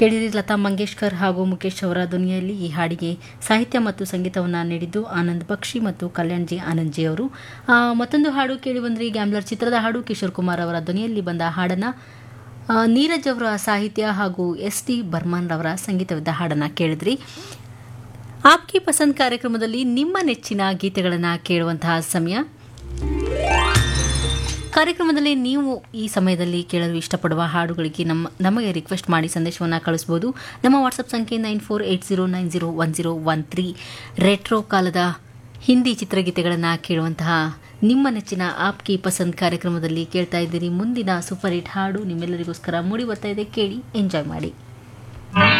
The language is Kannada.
ಕೇಳಿರಿ ಲತಾ ಮಂಗೇಶ್ಕರ್ ಹಾಗೂ ಮುಖೇಶ್ ಅವರ ಧ್ವನಿಯಲ್ಲಿ ಈ ಹಾಡಿಗೆ ಸಾಹಿತ್ಯ ಮತ್ತು ಸಂಗೀತವನ್ನು ನೀಡಿದ್ದು ಆನಂದ್ ಬಕ್ಷಿ ಮತ್ತು ಕಲ್ಯಾಣ್ ಜಿ ಆನಂದ್ ಜಿ ಅವರು ಆ, ಮತ್ತೊಂದು ಹಾಡು ಕೇಳಿ ಬಂದ್ರಿ ಗ್ಯಾಮ್ಲರ್ ಚಿತ್ರದ ಹಾಡು ಕಿಶೋರ್ ಕುಮಾರ್ ಅವರ ಧ್ವನಿಯಲ್ಲಿ ಬಂದ ಹಾಡನ್ನು ಆ, ನೀರಜ್ ಅವರ ಸಾಹಿತ್ಯ ಹಾಗೂ ಎಸ್ ಟಿ ಬರ್ಮನ್ ಅವರ ಸಂಗೀತವಿದ್ದ ಹಾಡನ್ನು ಕೇಳಿದ್ರಿ ಆಪ್ಕಿ ಪಸಂದ್ ಕಾರ್ಯಕ್ರಮದಲ್ಲಿ ನಿಮ್ಮ ನೆಚ್ಚಿನ ಗೀತೆಗಳನ್ನು ಕೇಳುವಂತಹ ಸಮಯ ಕಾರ್ಯಕ್ರಮದಲ್ಲಿ ನೀವು ಈ ಸಮಯದಲ್ಲಿ ಕೇಳಲು ಇಷ್ಟಪಡುವ ಹಾಡುಗಳಿಗೆ ನಮ್ಮ ನಮಗೆ ರಿಕ್ವೆಸ್ಟ್ ಮಾಡಿ ಸಂದೇಶವನ್ನು ಕಳಿಸ್ಬೋದು ನಮ್ಮ ವಾಟ್ಸಪ್ ಸಂಖ್ಯೆ nine four eight zero nine zero one zero one three retro ಕಾಲದ ಹಿಂದಿ ಚಿತ್ರಗೀತೆಗಳನ್ನು ಕೇಳುವಂತಹ ನಿಮ್ಮ ನೆಚ್ಚಿನ ಆಪ್ಕಿ ಪಸಂದ್ ಕಾರ್ಯಕ್ರಮದಲ್ಲಿ ಕೇಳ್ತಾ ಇದ್ದೀರಿ ಮುಂದಿನ ಸೂಪರ್ ಹಿಟ್ ಹಾಡು ನಿಮ್ಮೆಲ್ಲರಿಗೋಸ್ಕರ ಮೂಡಿ ಬರ್ತಾ ಇದೆ ಕೇಳಿ ಎಂಜಾಯ್ ಮಾಡಿ